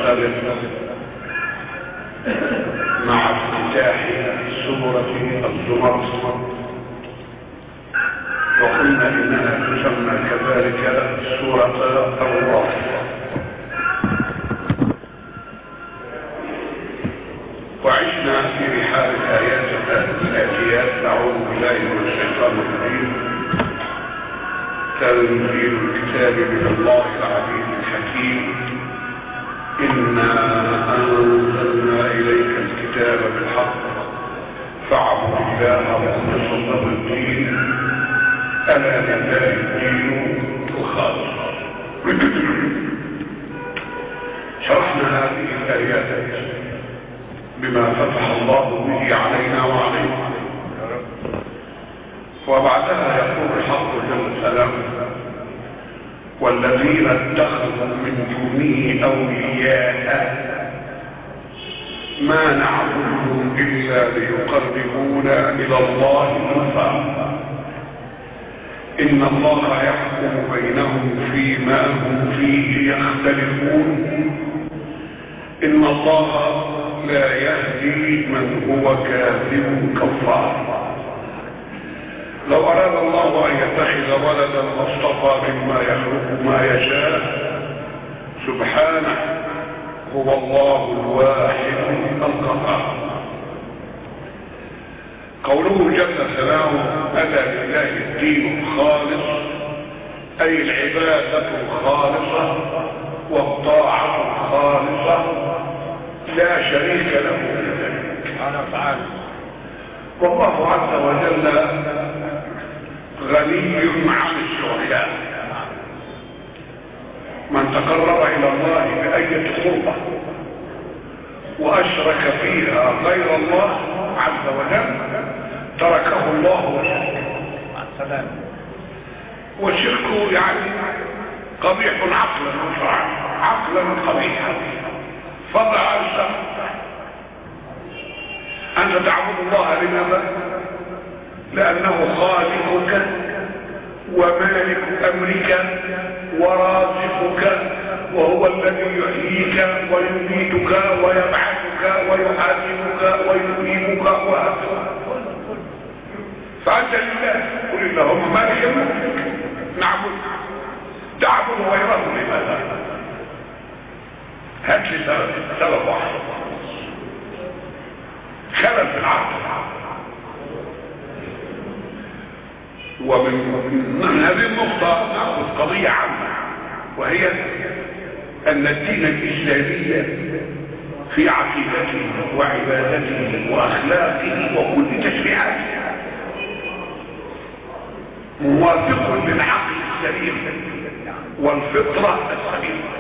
ننطلق مع افتتاح سورة الزمر وقلنا انها تسمى كذلك سورة الراف وعشنا في رحاب الايات الاتيات نعوذ بالله من الشيطان الرجيم تنزيل الكتاب من الله العزيز الحكيم انا انزلنا اليك الكتاب بالحق فاعبد الله مخلصا له الدين الا لله الدين الخالص شرحنا هذه الايات بما فتح الله به علينا وعليكم وبعدها يقول الحق جل سلامه والذين اتخذوا من دونه اولياء ما نعبدهم الا ليقربونا الى الله زلفى ان الله يحكم بينهم فيما هم فيه يختلفون ان الله لا يهدي من هو كاذب كفار لو اراد الله ان يتخذ ولدا لاصطفى مما يخلق ما يشاء سبحانه هو الله الواحد القهار قوله جل سلامه الا لله الدين الخالص اي العباده الخالصه والطاعه الخالصه لا شريك له في ذلك تعالى والله عز وجل غني عن الشركاء من تقرب الى الله بأية قربة واشرك فيها غير الله عز وجل تركه الله وشركه سلام والشرك يعني قبيح عقلا وشرعا عقلا قبيحا فضع عن الشرع انت تعبد الله لماذا لانه خالقك ومالك امرك ورازقك وهو الذي يحييك ويميتك ويبعثك ويحاسبك ويثيبك وهكذا فانت لله قل اللهم مالك الملك نعبد تعبد غيره لماذا هات لي سبب سبب واحد خلل في العقل ومن من هذه النقطة نأخذ قضية عامة وهي أن الدين الإسلامي في عقيدته وعبادته وأخلاقه وكل تشريعاته موافق للعقل السليم والفطرة السليمة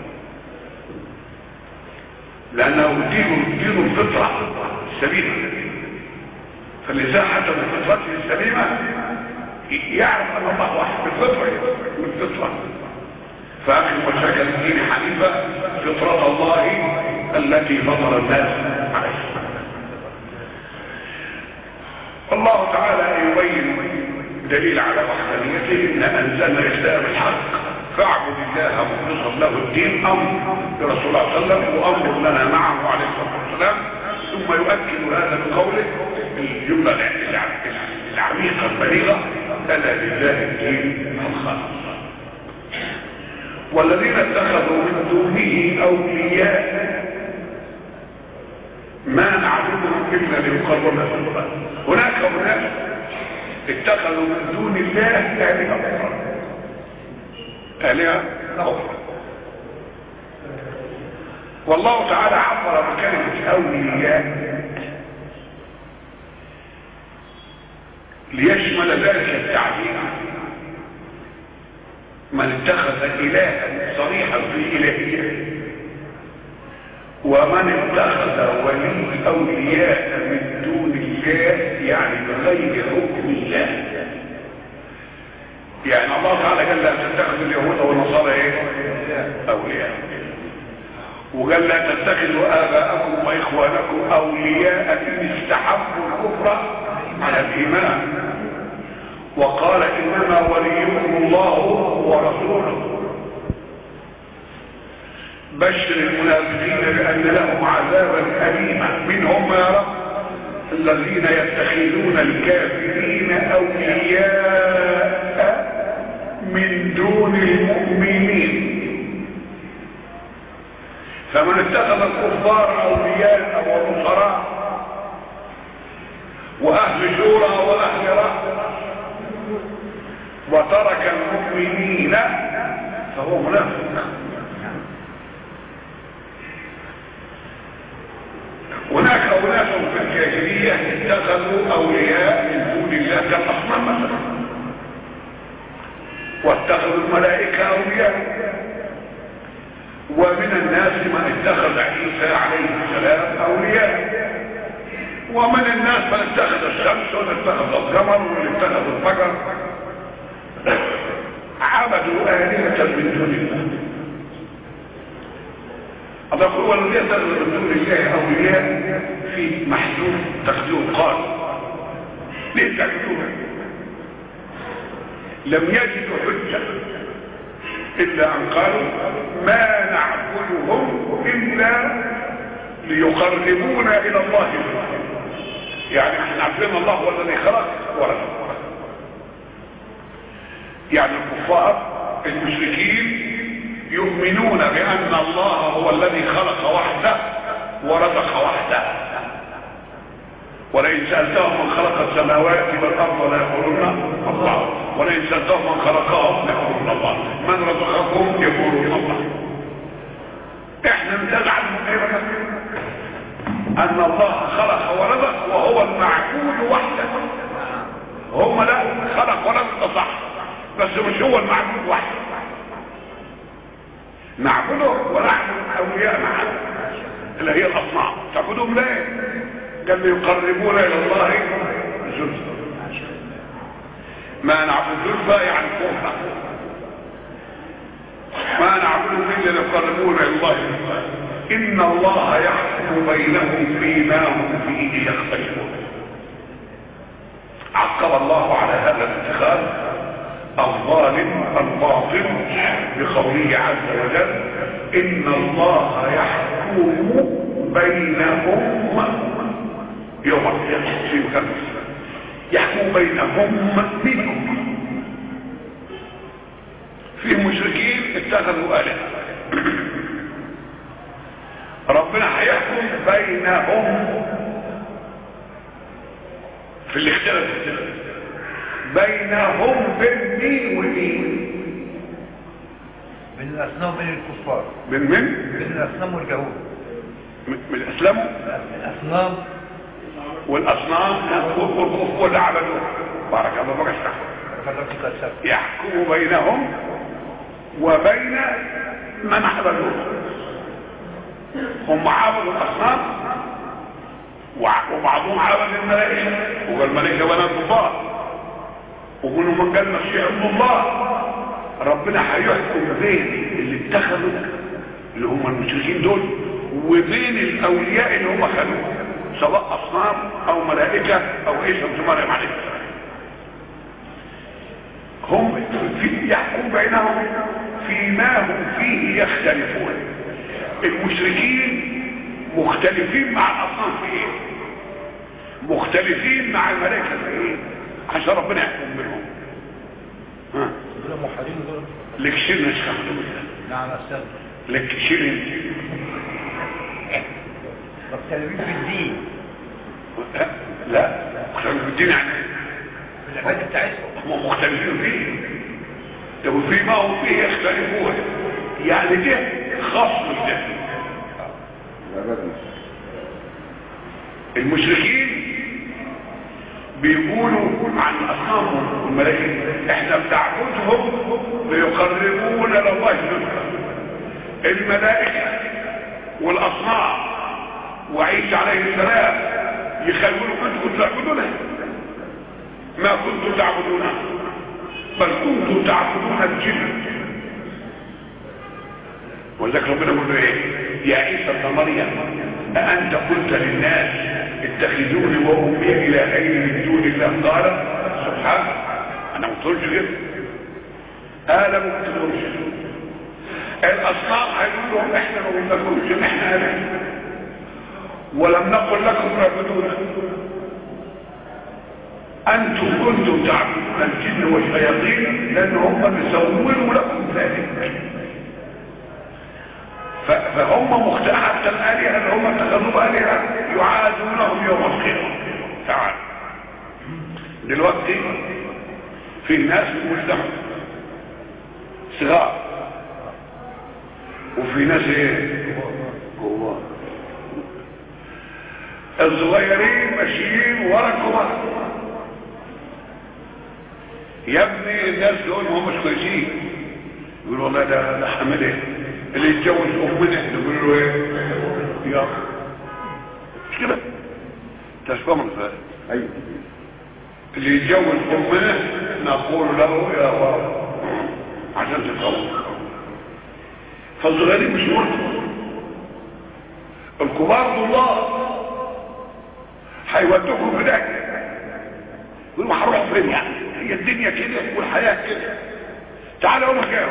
لأنه دين دين الفطرة السليمة فالإنسان حتى بفطرته السليمة يعرف أن الله واحد بالفطرة بالفطرة فأخي وشك الدين حنيفة فطرة الله التي فطر الناس عليها الله تعالى يبين دليل على وحدانيته ان انزلنا الاسلام الحق فاعبد الله مخلصا له الدين امر لرسول الله صلى الله عليه وسلم وامر لنا معه عليه الصلاه والسلام ثم يؤكد هذا بقوله الجمله العميقه البليغه الا لله الدين الخالص والذين اتخذوا من دونه اولياء ما نعبدهم الا ليقربنا هناك اناس اتخذوا من دون الله آلهة أخرى آلهة أخرى والله تعالى عبر بكلمة أولياء ليشمل ذلك التعبير من اتخذ إلها صريحا في إلهية ومن اتخذ ولي أولياء من دون الله يعني بغير حكم الله يعني الله تعالى قال لا تتخذوا اليهود والنصارى ايه اولياء وقال لا تتخذوا اباءكم واخوانكم اولياء ان استحبوا الكفر على الايمان وقال انما وليكم الله ورسوله بشر المنافقين بأن لهم عذابا أليما من هم يا رب الذين يتخذون الكافرين أولياء من دون المؤمنين فمن اتخذ الكفار أولياء ونصراء وأهل شورى وأهل رأس وترك المؤمنين فهو منافق هناك أناس في الجاهلية اتخذوا أولياء من دون الله كالأصنام مثلا واتخذوا الملائكة أولياء ومن الناس من اتخذ عيسى عليه السلام أولياء ومن الناس من اتخذ الشمس ومن اتخذ القمر ومن اتخذ الفجر عبدوا آلهة من دون الله الله هو الذي يتخذ من دون الله أولياء في محدود تقدير قال ليه تعبدوها لم يجدوا حجة إلا أن قالوا ما نعبدهم إلا ليقربونا إلى الله يعني احنا عارفين الله هو الذي خلق ورزق يعني الكفار المشركين يؤمنون بأن الله هو الذي خلق وحده ورزق وحده ولئن سألتهم من خلق السماوات والأرض ليقولون الله ولئن سألتهم من خلقهم ليقولون الله من رزقكم يقولون الله احنا نتزعل من ايه بقى ان الله خلق ورزق وهو المعبود وحده هم لا خلق ورزق صح بس مش هو المعبود وحده نعبده ونعبد اولياء معه اللي هي الاصنام تعبدهم ليه قال ليقربونا الى الله زلفى ما نعبد زلفى يعني كفر ما نعبدهم الا ليقربونا الى الله زلفى ان الله يحكم بينهم فيما هم فيه يختلفون عقب الله على هذا الاتخاذ الظالم الباطل بقوله عز وجل ان الله يحكم بينهم يوم القيامه في الخمس يحكم بينهم منهم في مشركين اتخذوا الهه ربنا هيحكم بينهم في الاختلاف بينهم بين مين ومين من الأصنام ومن الكفار من من من الأصنام واليهود من من الاسلام الأصنام والاصنام والكفر واللي عبدوه بارك الله فيك فضلتك السبب يحكم بينهم وبين من عبدوه هم عبدوا الاصنام وع- وبعضهم عبد الملائكه وقال الملائكه بنات الله ومنهم من قال مسيح ابن الله ربنا هيحكم بين اللي اتخذوا اللي هم المشركين دول وبين الاولياء اللي هم خدوه سواء اصنام او ملائكه او عيسى ابن مريم عليه السلام هم في يحكم بينهم فيما هم فيه يختلفون المشركين مختلفين مع الاصنام في ايه مختلفين مع الملائكه في ايه عشان ربنا يحكم بينهم ها دول موحدين دول لك شيل نسخه نعم أستاذ لك شيل انت مختلفين في الدين لا لا مختلفين في الدين يعني إيه؟ في العبادة بتاعتهم هم مختلفين فيه طب وفيما هم فيه يختلفون يعني ده خاص بده المشركين بيقولوا عن اصنامهم والملائكه احنا بنعبدهم ليقربونا الى الله زلفى الملائكه والاصنام وعيسى عليه السلام يخلونوا كنتم تعبدونه ما كنتم تعبدونه بل كنتم تعبدون الجن ولذلك ربنا يقول له ايه يا عيسى ابن مريم أأنت قلت للناس اتخذوني وأمي إلهين من دون الله قال سبحانه أنا ما قلتلوش كده أنا ما قلتلوش الاصنام هيقول لهم احنا ما قلناكمش ان احنا آلهة ولم نقل لكم اعبدونا انتم كنتم تعبدون الجن والشياطين لان هم اللي سولوا لكم ذلك ف- فهم مختار حتى الالهه اللي هم اتخذوا الهه يعادونهم يوم القيامه تعال دلوقتي في ناس في المجتمع صغار وفي ناس ايه كبار الصغيرين ماشيين ورا الكبار يا ابني الناس دول ما همش كويسين يقول والله ده ده حمد ايه اللي يتجوز امنا يقول له ايه يا مش كده تشبه من ذلك ايوه اللي يتجوز امنا نقول له يا بابا عشان تتطور فالصغيرين مش مرضى الكبار دول الله هيودوكم في داهيه يقولوا هنروح فين يعني هي الدنيا كده والحياه كده تعالى يوم القيامه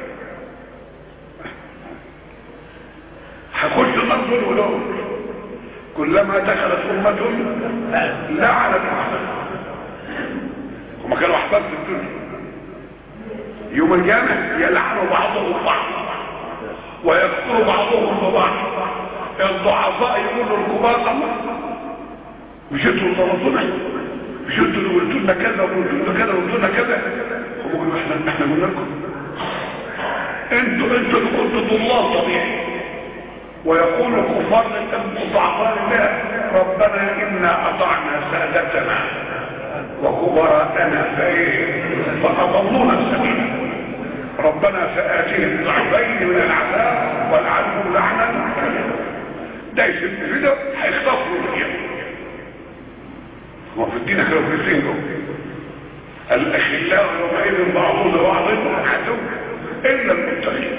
هخش النار دول ودول كلما دخلت امه لعنت احدها هما كانوا احباب في الدنيا يوم القيامه يلعنوا بعضهم بعض ويكفر بعضهم ببعض الضعفاء يقولوا الكبار الله مش انتوا اللي ظلمتونا مش انتوا اللي قلتوا لنا كذا وقلتوا لنا كذا وقلتوا لنا كذا هم يقولوا احنا احنا قلنا لكم انتوا انتوا اللي كنتوا ضلال طبيعي ويقول الكفار الضعفاء لله ربنا انا اطعنا سادتنا وكبراءنا فايه فاضلونا السبيل ربنا فاتهم ضعفين من العذاب والعنهم لعنا ده يسمى كده هيختصروا القيامه هو في الدين كانوا في الدين الاخلاء يومئذ بعضهم لبعض عدو الا المتقين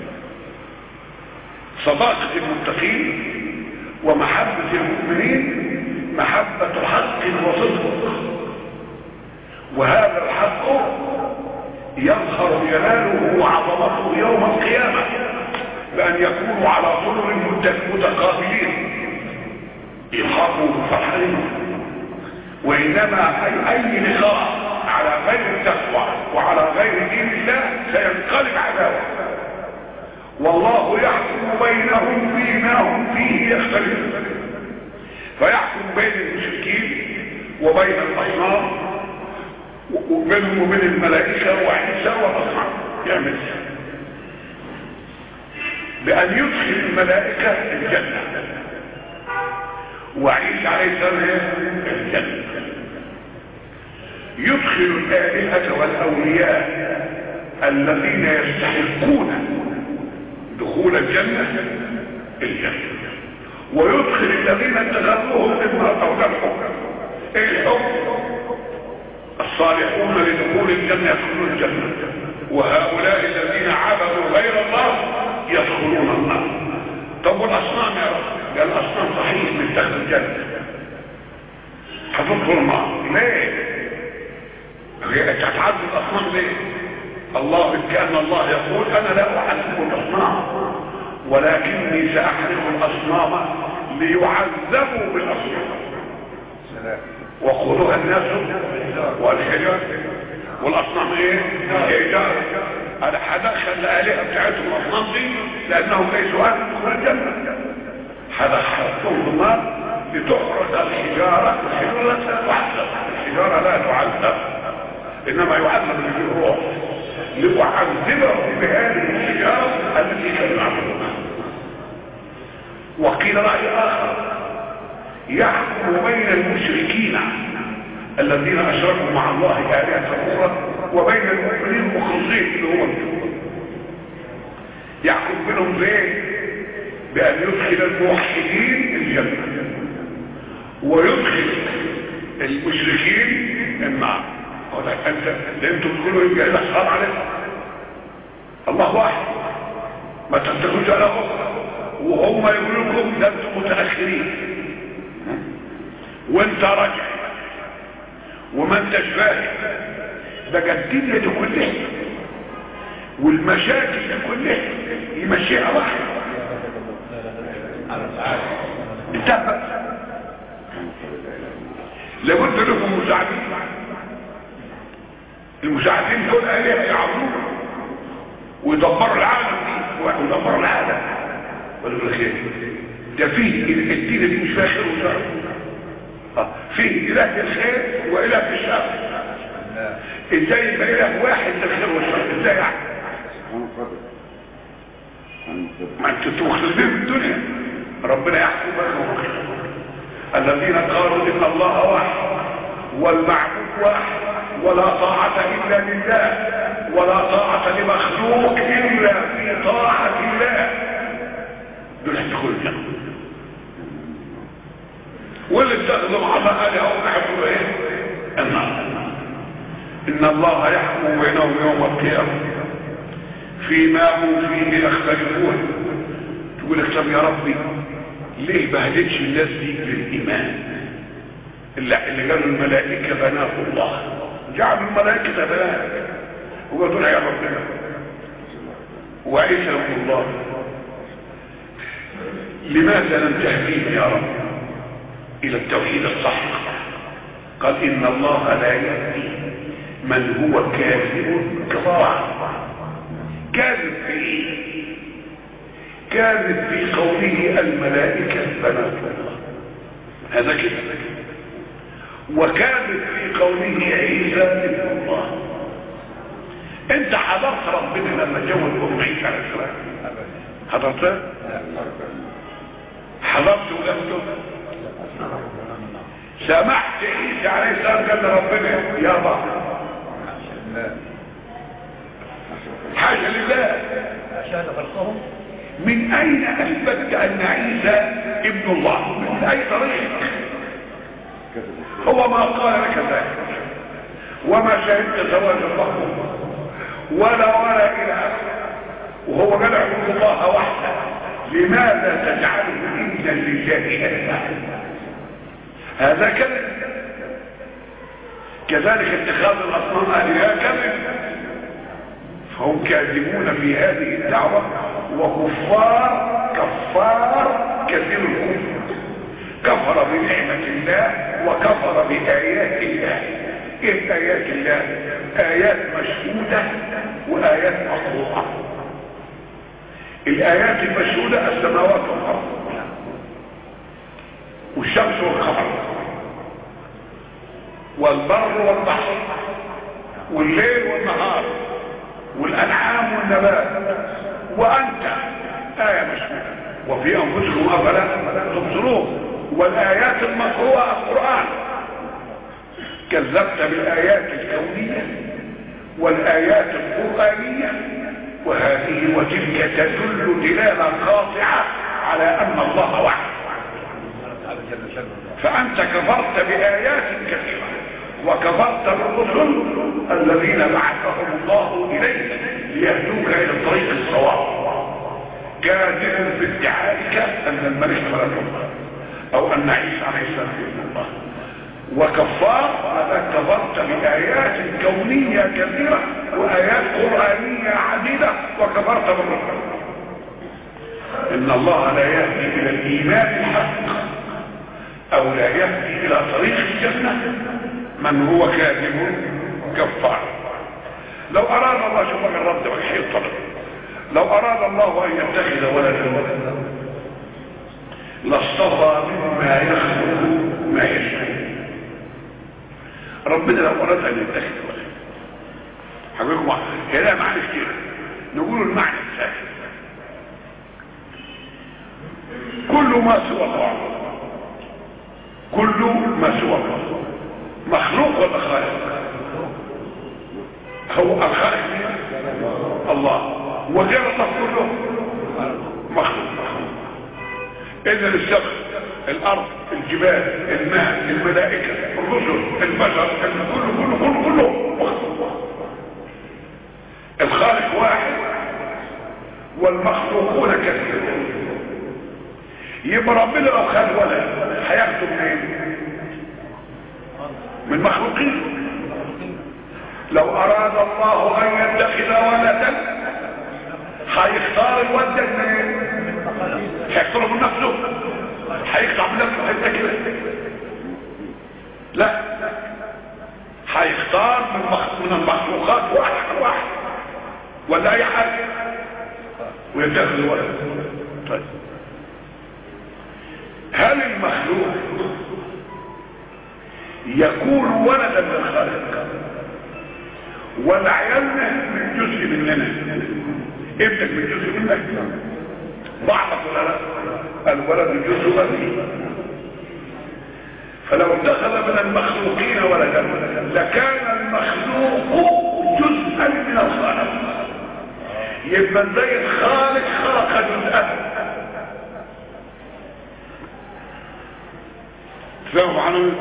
صداقه المتقين ومحبه المؤمنين محبه حق وصدق وهذا الحق يظهر جلاله وعظمته يوم القيامه بان يكونوا على طرر متقابلين يلحقوا فرحانين وإنما أي, أي لقاء على غير التقوى وعلى غير دين الله سينقلب عداوة والله يحكم بينهم فيما هم فيه يختلفون فيحكم بين المشركين وبين الأصنام وبينهم وبين الملائكة وعيسى والأصنام يعمل بأن يدخل الملائكة الجنة وعيسى عليه السلام الجنة يدخل الآلهة والأولياء الذين يستحقون دخول الجنة الجنة ويدخل الذين اتخذوهم إما أو الحكم إيه الحكم الصالحون لدخول الجنة يدخلون الجنة وهؤلاء الذين عبدوا غير الله يدخلون النار طب والاصنام يا رب قال الاصنام صحيح من دخل الجنه هتدخل النار ليه انت هتعذب الاصنام ليه الله كان الله يقول انا لا اعذب الاصنام ولكني ساحرق الاصنام ليعذبوا بالاصنام وخذوها الناس والحجار والاصنام ايه الحجار انا هدخل الالهه بتاعتهم الاصنام دي لانهم ليسوا اهل دخول الجنه هدخلتهم النار لتحرق الحجاره الحجاره لا تعذب الحجاره لا تعذب انما يعذب اللي فيه الروح لأعذبهم بهذه الحجاره التي كانوا يعبدونها وقيل راي اخر يحكم بين المشركين الذين اشركوا مع الله الهه اخرى وبين المؤمنين المخلصين اللي هو يحكم بينهم بايه بان يدخل الموحدين الجنه ويدخل المشركين النار انت انتم تقولوا يبقى ايه حرام عليكم الله واحد ما تتخذوش على اخرى وهم يقولوا لكم ده انتم متاخرين وانت راجع وما انتش فاهم بقى الدنيا دي كلها والمشاكل دي كلها يمشيها واحد انتهى لابد لكم مساعدين المساعدين دول آلهة يعبدون ويدبروا العالم دي ويدبروا العالم ولا خير ده فيه الدين دي مش فيها خير وشر آه، فيه اله الخير واله الشر ازاي يبقى اله واحد للخير والشر ازاي يعني ما انتوا مخلصين في الدنيا ربنا يحكم بينهم الذين قالوا ان الله واحد والمعبود واحد ولا طاعة الا لله ولا طاعة لمخلوق الا في طاعة الله دول هيدخلوا الجنة واللي اتخذوا مع الله آلهة ويحبوا ايه النار ان الله يحكم بينهم يوم القيامة فيما هم فيه يختلفون تقول لك طب يا ربي ليه بهدتش الناس دي للايمان اللي, اللي قالوا الملائكة بنات الله جعلوا الملائكة بنات وقالوا يا ربنا وعيسى ابن الله لماذا لم تهديه يا رب الى التوحيد الصح قال ان الله لا يهدي من هو كاذب كفار كاذب في ايه كاذب في قوله الملائكة بنات الله هذا كذب وكاذب في قوله عيسى ابن الله انت حضرت ربنا لما جوز ام عيسى عليه السلام حضرتها حضرت ولم سمحت عيسى عليه السلام قال لربنا يا بابا حاشا لله أشهد خلقهم من اين اثبتت ان عيسى ابن الله من اي طريق هو ما قال لك ذلك وما شهدت زواج الله ولا ولا الى اخره وهو قال اعبد الله وحده لماذا تجعله اندا لله اله هذا كذب كذلك اتخاذ الاصنام الهه كذب فهم كاذبون في هذه الدعوه وكفار كفار كثير الكفر كفر بنعمة الله وكفر بآيات الله ايه آيات الله آيات مشهودة وآيات مقروءة الآيات المشهودة السماوات والأرض والشمس والقمر والبر والبحر والليل والنهار والأنعام والنبات وأنت آية مشهودة وفي أنفسكم أفلا تبصرون والآيات المقروءة القرآن كذبت بالآيات الكونية والآيات القرآنية وهذه وتلك تدل دلالة قاطعة على أن الله واحد فأنت كفرت بآيات كثيرة وكفرت بالرسل الذين بعثهم الله إليك ليهدوك إلى الطريق الصواب كاذب في ادعائك أن الملك ولد الله او ان عيسى عليه السلام ابن الله وكفار هذا كفرت بآيات كونية كثيرة وآيات قرآنية عديدة وكفرت بالرسول إن الله لا يهدي إلى الإيمان الحق أو لا يهدي إلى طريق الجنة من هو كاذب كفار لو أراد الله شوف الرد والحي الطلب لو أراد الله أن يتخذ ولدا لاصطفى مما يخلق ما يشاء ربنا لو اراد ان يتخذ ولد حبيبكم هنا معنى كتير نقول المعنى الثاني كل ما سوى الله كل ما سوى الله مخلوق ولا خالق هو الخالق الله وغير الله كله مخلوق مخلوق اذا السماء الارض الجبال الماء الملائكة الرسل البشر كله كله كله كله الخالق واحد والمخلوقون كثيرون يبقى ربنا لو خد ولد هياخده منين من مخلوقين لو اراد الله ان يتخذ ولدا هيختار الواد ده منين هيختاره من نفسه هيقطع من نفسه حته كده لا هيختار من مخ- من المخلوقات واحد واحد ولا اي حاجه ويتخذ الولد طيب هل المخلوق يكون ولدا للخالق ولا عيالنا من جزء مننا ابنك من جزء منك بعضك ولا لا الولد جزء مني فلو اتخذ من المخلوقين ولدا لكان المخلوق جزءا من الخالق يبقى زي الخالق خلق جزءا فاهم عنه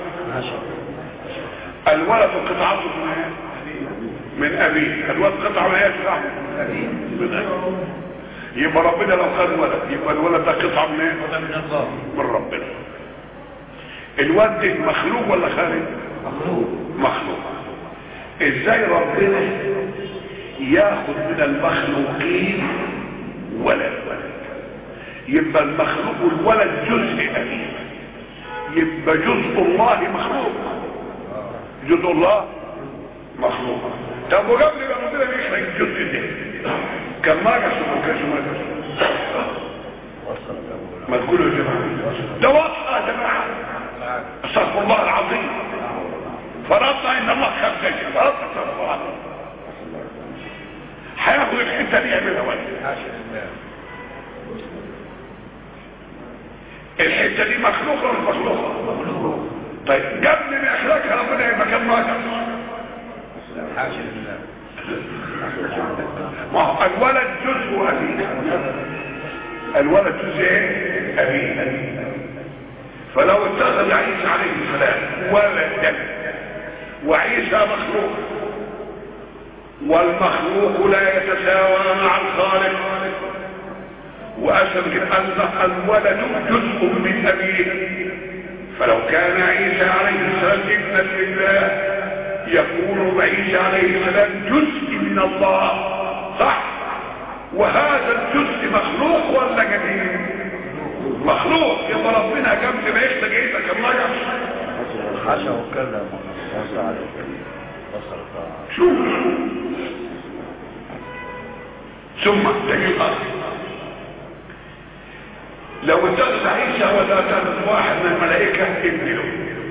الولد قطعة من من ابيه الولد قطعة من ايه تقع من أبيه. يبقى ربنا لو خد ولد يبقى الولد ده قطعة من ايه من الله من ربنا الواد ده مخلوق ولا خالق مخلوق مخلوق ازاي ربنا ياخد من المخلوقين ولد يبقى المخلوق والولد جزء أبيه يبقى جزء الله مخلوق جزء الله مخلوق طب وقبل ما ربنا بيخلق الجزء ده كان ما قصد ما كانش ما قصد ما تقولوا يا جماعه ده وصفه يا جماعه استغفر الله العظيم فرضنا ان الله خلق شيء فرضنا استغفر الله العظيم. هياخد الحته دي يعملها ولا حاشا لله الحته دي مخلوقه ولا مش مخلوقه طيب قبل ما يخلقها ربنا يبقى كم واحد حاشا لله ما هو الولد جزء ابيه الولد جزء ايه ابيه فلو اتخذ عيسى عليه السلام ولدا وعيسى مخلوق والمخلوق لا يتساوى مع الخالق وأثبت أن الولد جزء من أبيه فلو كان عيسى عليه السلام ابنا لله يكون عيسى عليه السلام جزء من الله صح وهذا الجزء مخلوق ولا جديد مخلوق يبقى ربنا قبل ما يخلق عيسى كان لا يعصى حاشا وكلم وصى عليه وصل الطاعة شوف ثم تجي الأرض لو اتخذ عيسى ولا اتخذ واحد من الملائكة ابن له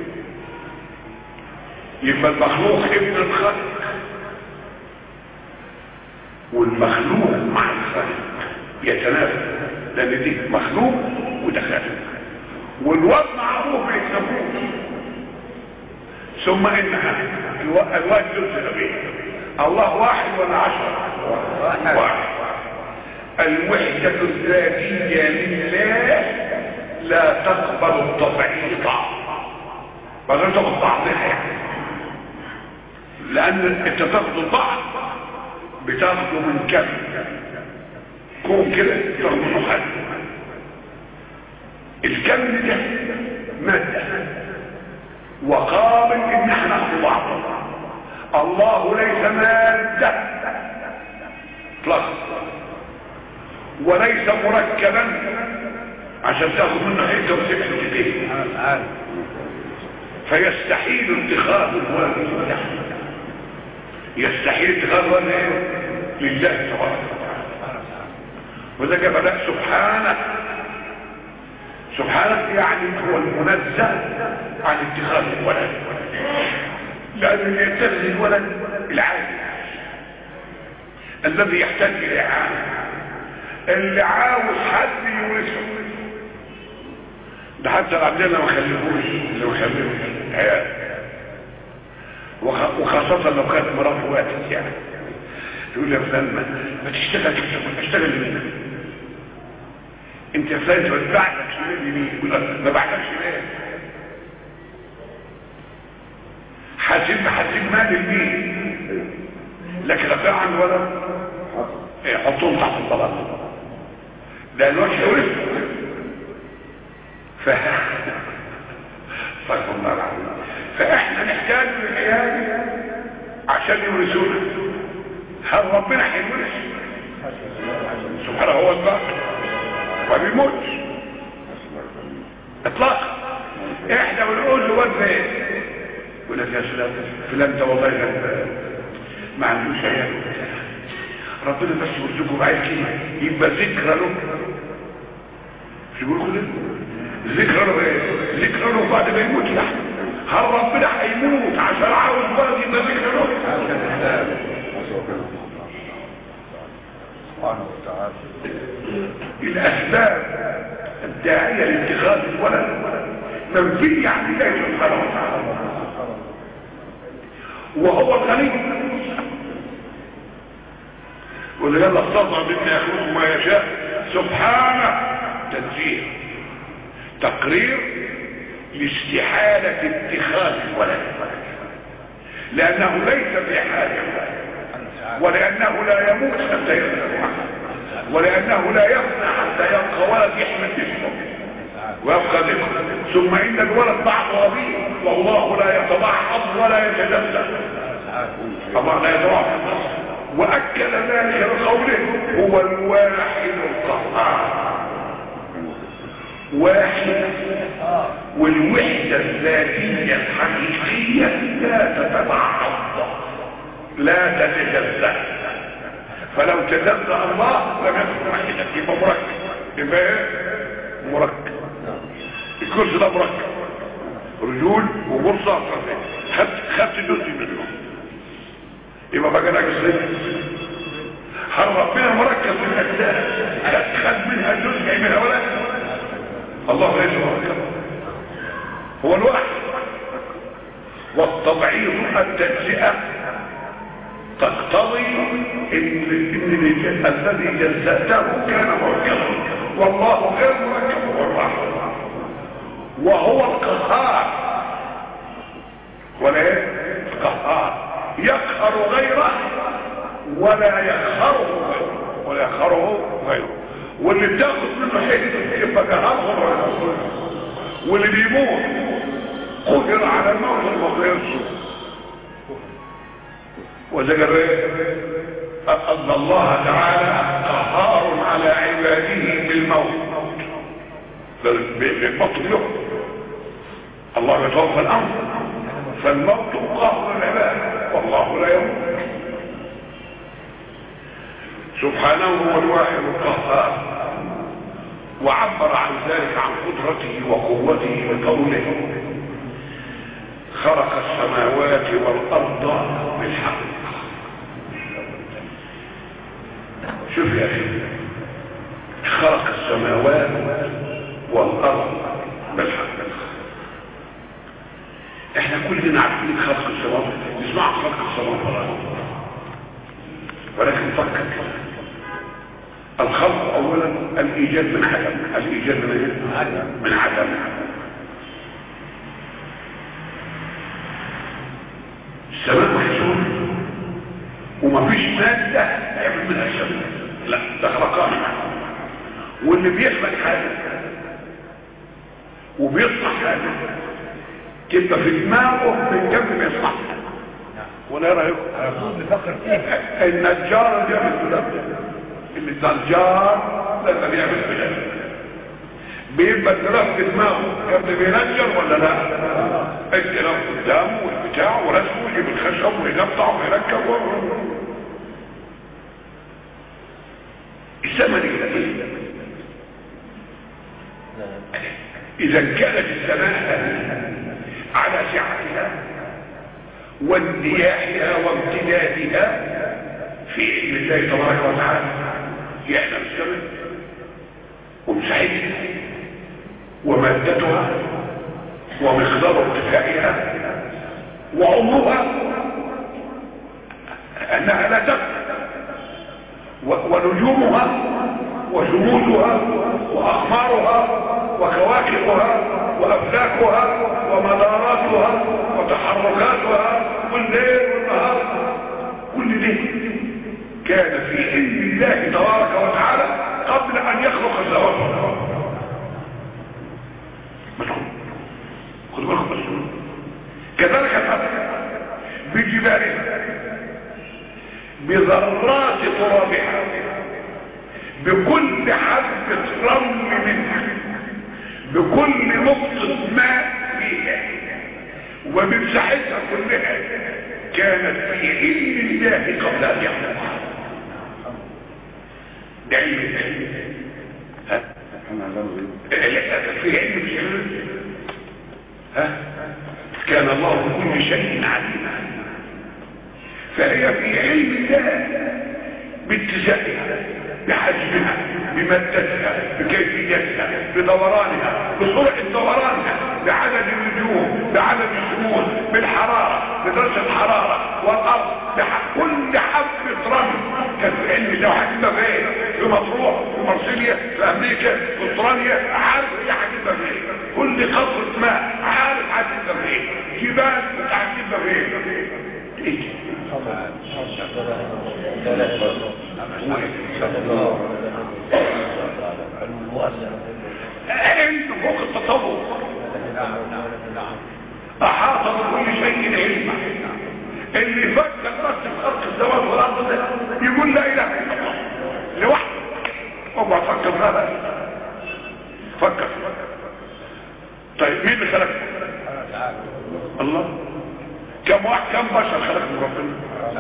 يبقى المخلوق ابن الخلق والمخلوق مع الخلق يتنافى لان دي مخلوق وده خالق والواد مع ابوه ما يتنافوش ثم انها الو- الواد جزء به الله واحد ولا عشرة واحد. واحد الوحدة الذاتية لله لا تقبل التضعيف ما غير تاخد بعضها يعني لان انت تاخد البعض بتاخده من كم كون كده تاخده من حد الكم ده مادة وقابل ان احنا ناخد بعض الله ليس مادة اطلاقا وليس مركبا عشان تاخد منه حته وتكتب فيه عارف فيستحيل اتخاذ الولد يستحيل اتخاذ الولد ايه؟ لله تبارك وتعالى وذلك بدأ سبحانه سبحانه يعني هو المنزه عن اتخاذ الولد لأن اللي يتخذ الولد العادي الذي يحتاج إلى إعانة اللي عاوز حد يورثه ده حتى عندنا ما خلفوش اللي ما خلفوش عيال وخ- وخاصة لو كانت مراته وقتت يعني يقول يا فلان ما, ما تشتغل ما تشتغل لمين انت يا فلان انت ما بعتكش ليه لمين يقول لك ما بعتكش ليه حاسب حاسب مال لمين لكن رفع عن ولد إيه، حطهم تحت البلاط لان الوجه يورث ف استغفر الله العظيم فاحنا نحتاج للعيال عشان يورثونا هل ربنا هيورث سبحانه هو الباقي ما بيموتش اطلاقا احنا بنقول له واد ايه يقول لك يا سلام فلان ده والله غلبان ما عندوش عيال ربنا بس يرزقه بعيد كده يبقى ذكرى له مش بيقولوا كده ذكرى له ايه ذكرى له بعد ما يموت لا هل ربنا هيموت عشان عاوز ولد يبقى ذكرى له سبحانه وتعالى الاسباب الداعيه لاتخاذ الولد منفيه عن الله سبحانه وتعالى وهو الغني واللي يلا استطاع مما يخلق ما يشاء سبحانه تنزيه تقرير لاستحالة اتخاذ الولد لأنه ليس بحاجة ولأنه لا يموت حتى يخلق ولأنه لا يفنى حتى يبقى ولد يحمل اسمه ويبقى ذكر ثم إن الولد بعض أبيه والله لا يتضعف ولا يتجزأ الله لا يتضعف وأكد ذلك بقوله هو الواحد القهار واحد والوحدة الذاتية الحقيقية لا تتبعض لا تتجزأ فلو تجزأ الله لم يكن واحدا يبقى مركب يبقى ايه مركب الكرسي ده مركب رجول وبرصة خدت خدت جزء منه يبقى بقى ناقص هل ربنا مركب من الاجزاء خد خد منها جزء منها ولا الله ليس مركب هو الواحد والتبعيض التجزئه تقتضي ان ان الذي جزأته كان مركبا والله غير مركب هو الواحد وهو القهار ولا ايه القهار يقهر غيره ولا يقهره غيره ولا يقهره غيره واللي بتاخد منه حته يبقى قهره واللي بيموت قدر على الموت المغيرش وذكر ان الله تعالى قهار على عباده بالموت بالموت له الله يتوفى الامر فالموت قهر العباد والله لا يموت سبحانه هو الواحد القهار وعبر عن ذلك عن قدرته وقوته بقوله خلق السماوات والارض بالحق شوف يا اخي خلق السماوات والارض بالحق احنا كلنا عارفين خلق السماوات نسمع خلق السماوات والارض ولكن فكر الخلق اولا الايجاد من عدم الايجاد من ايه من عدم السماء محسوب ومفيش مادة يعمل منها السماء لا ده خلقان واللي بيخلق حاجة وبيصنع حاجة تبقى في دماغه من جنب ما يصنعها ولا ايه رايكم؟ المفروض نفكر فيها النجار اللي يعمل كده النجار لما بيعمل كده بيبقى الدراف في دماغه يا ابني بينجر ولا لا؟ الدراف قدامه والبتاع ورسمه ويجيب الخشب ويقطع ويركب و... الزمن الجميل اذا كانت السماء على سعتها واندياحها وامتدادها في علم الله تبارك وتعالى يعلم السماء ومساحتها ومادتها ومقدار ارتفاعها وعمرها انها لا تبقى ونجومها وشموسها واقمارها وكواكبها وافلاكها ومداراتها وتحركاتها والليل والنهار كل ده كان في علم الله تبارك وتعالى قبل ان يخلق الزواج مدخل خذ بالكم بس كذلك الارض بجبالها بذرات ترابها بكل حبة رمل منها بكل نقطة ماء فيها وبمساحتها كلها كانت في علم الله قبل ان يخلقها ده علم الله ها في علم الله ها كان الله بكل شيء عليما فهي في علم الله باتساعها بحجمها بمدتها بكيفيتها بدورانها بسرعة دورانها بعدد النجوم بعدد الشمول بالحرارة بدرجة الحرارة والأرض كل حبة رمل كان في علم الله حاجتها فين في مطروح في مرسيليا في أمريكا في أستراليا عارف هي حاجتها فين كل قطرة ماء عارف حاجتها فين جبال حاجتها فين ايه علم فوق التصور احاط بكل شيء علما اللي فكر بس في خلق السماوات والارض ده يقول لا اله الا الله لوحده هو فكر بقى بس فكر طيب مين اللي خلق الله كم واحد كم بشر خلقهم ربنا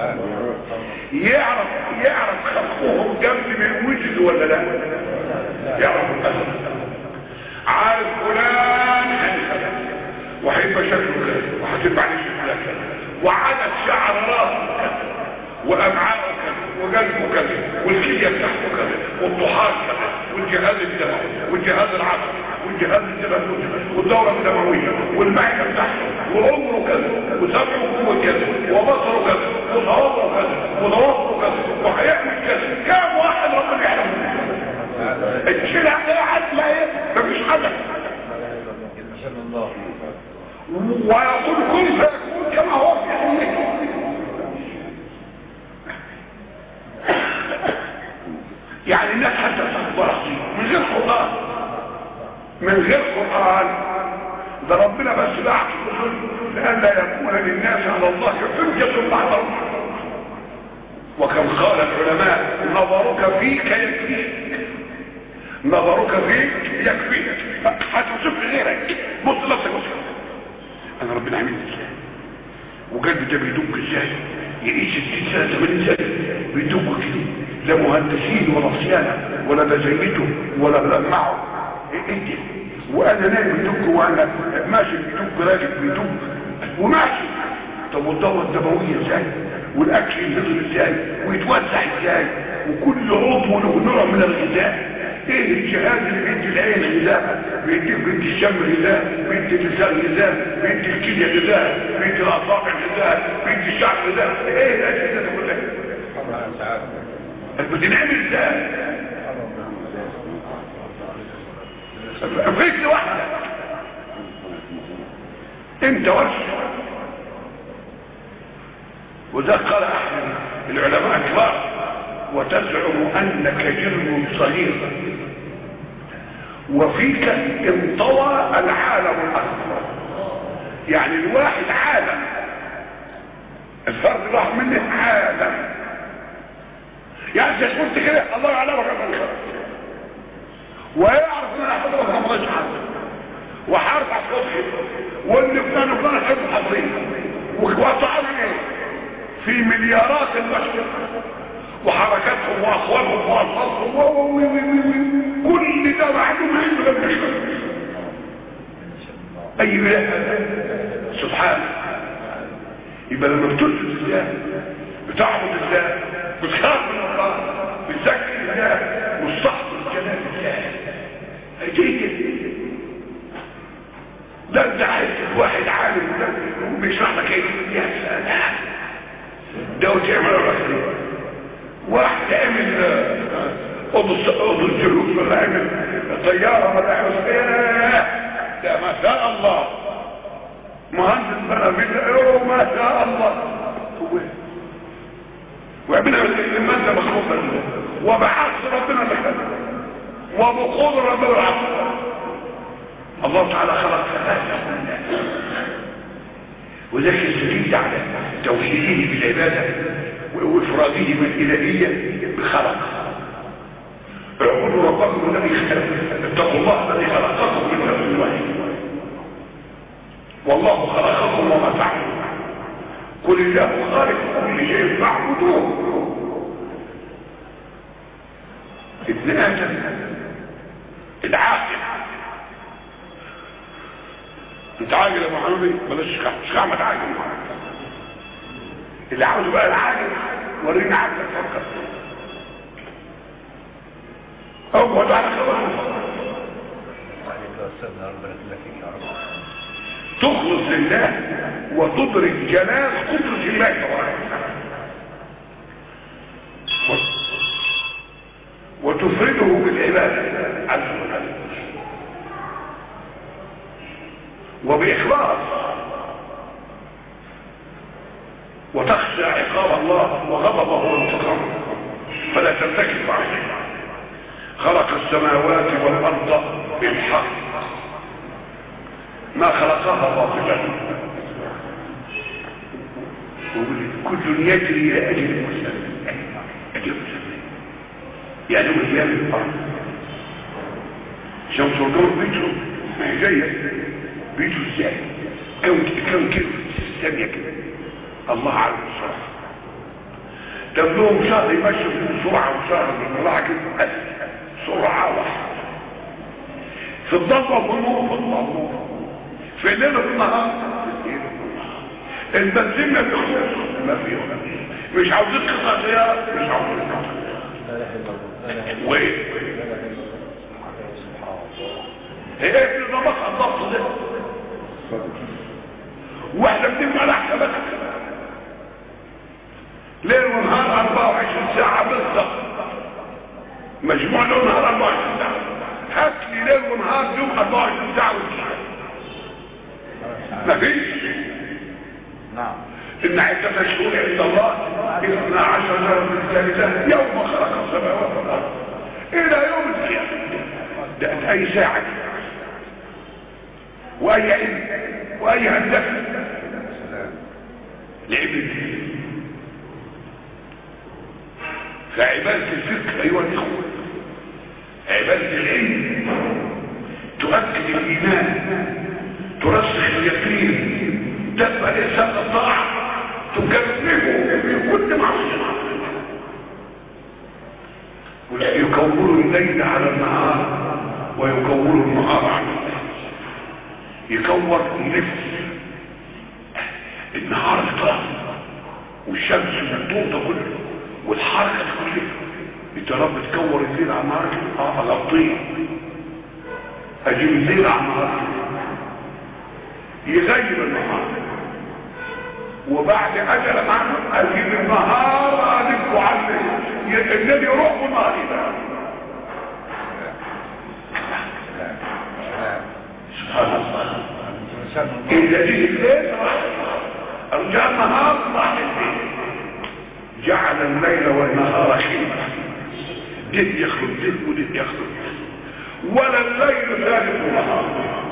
يعرف يعرف خلقهم قبل ما يوجدوا ولا لا يعرف الأسر عارف فلان هيخلق وهيبقى شكله كذا وهتبقى عليه شكلها كذا وعدد شعر راسه كذا وامعاءه كذا وقلبه كذا والكليه بتاعته كذا والطحال كذا والجهاز الدموي والجهاز العصبي والجهاز التنفسي والدوره الدمويه والمعده بتاعته وعمره كذا وسمعه هو كذا وبصره كذا وصوابه كذا وضوافره كذا وهيعمل كذا كام واحد ربنا يعلم الشيء قاعد لا مفيش حدث ويقول كن فيكون كما هو في علمه يعني الناس حتى تخبر من غير قرآن من غير قرآن ده ربنا بس بعت لألا يكون للناس على الله حجة بعد الرسل وكم قال العلماء نظرك فيك يكفيك نظرك فيك يكفيك هتوصف غيرك بص نفسك بص انا ربنا عامل ازاي وقلبي ده بيدق ازاي يعيش 60 سنه 80 سنه بيدق كده لا مهندسين ولا صيانه ولا بزيته ولا بلمعه ايه ده وانا نايم بيدق وانا ماشي بيدق راكب بيدق وماشي طب والدوره الدمويه ازاي والاكل ينزل ازاي ويتوزع ازاي وكل عضو له نوع من الغذاء ايه الجهاز اللي بيدي العين غذاء بيدي بيدي الشم غذاء بيدي اللسان غذاء بيدي الكليه غذاء بيدي الاصابع غذاء بيدي الشعر غذاء ايه الاجهزه دي كلها بتنعمل ازاي فكره واحده انت وش وده قال احد العلماء الكبار وتزعم انك جرم صغير وفيك انطوى العالم الاكبر يعني الواحد عالم الفرد راح منه عالم يعني انت قلت كده الله يعلمك من خير ويعرف ان انا حضرتك ما مضيش حد وحارب على صوتي وان فلان وفلان حب حاضرين وطعنا ايه في مليارات البشر وحركاتهم واخوانهم واصواتهم كل ده معلوم علم البشر اي اله سبحانه يبقى لما بتسجد الله بتعبد الله بتخاف من الله بتذكر الله مستحضر جلال الله هيجي ده انت عايز واحد عالم ده بيشرح لك ايه يا سلام ده وتعمل الرسول واحد عمل اوضه الجلوس ولا عمل طياره ولا عمل ده ما شاء الله مهندس بنا في ما شاء الله هو وعملها المادة مخلوقة وبعكس ربنا اللي خلق وبقول ربنا العصر الله تعالى خلق ثلاثة وذلك يستفيد على توحيده بالعبادة وإفراده بالإلهية بخلق اعبدوا ربكم الذي اتقوا الله الذي خلقكم من نفس واحد والله خلقكم وما تعملون قل الله خالق كل شيء فاعبدوه ابن ادم العاقل انت عاجل يا محمد بلاش شخع ما تعاجل اللي عاوز بقى العاجل ورينا عقلك فكر اقعد على خبرك عليك يا استاذنا ربنا يخليك فيك يا رب تخلص لله وتدرك جلال قدرة الله تبارك وتعالى وتفرده بالعبادة عز وجل وبإخلاص وتخشى عقاب الله وغضبه وانتقامه فلا ترتكب معصيه خلق السماوات والارض بالحق ما خلقها باطلا كل يجري الى اجل مسلم اجل مسلم يعني من ايام الارض شمس والقمر بيجروا ما هي جايه بيجروا ازاي كم كم كده ثانيه كده الله عز وجل طب لهم شهر يمشوا بسرعه وشهر بالراحه كده أسهل. سرعه واحده في الضلمه والنور في الضلمه في الليل وفي النهار في الليل وفي النهار البنزين ما بيخلص ما فيه ولا فيه. مش عاوزين قطع سيارة مش عاوزين قطع لا اله الا الله لا اله الا وايه الله لا اله الا الله سبحان الله هي ايه اللي ضبط الضبط ده واحنا بنبقى لحسابك ليل ونهار 24 ساعة بالضبط مجموع ليل ونهار 24 ساعة هات لي ليل ونهار يوم 24 ساعة وتسعة مفيش نعم إن عدة الشهور عند الله اثنا عشر شهرا من الثالثة يوم خلق السماوات والأرض إلى يوم القيامة ده ده أي ساعة وأي علم وأي هدف سلام لعبد فعبادة الفكر أيها الإخوة عبادة العلم تؤكد الإيمان ترسخ اليقين تبقى الإنسان الطاعة تكلفه بكل معصية يكون الليل على النهار ويكون النهار على الليل يكور يلف النهار اطلاق والشمس والضوء ده كله والحركه دي كلها انت يا رب تكور الليل على النهار كده اه اغطيه اجيب الليل على النهار كده يغير النهار وبعد اجل معنا اجيب النهار اجيبه على الليل الليل يروح والنهار يبقى سبحان الله الانسان إذا جه الليل رجع النهار راح الليل جعل الليل والنهار خلفة ده يخلق ده وده يخلق ده. ولا الليل ثالث النهار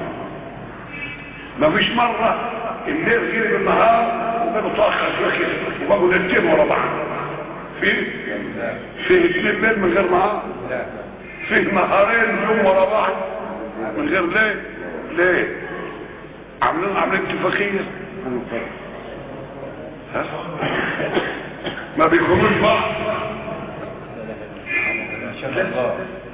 ما فيش مرة الليل غير بالنهار وبقوا طاقة شوية كده وبقوا ليلتين ورا بعض فيه فيه اثنين ليل من غير نهار لا فيه نهارين يوم ورا بعض من غير ليه ليه عاملين عاملين اتفاقيه ها؟ ما بيكونوش بعض ان شاء الله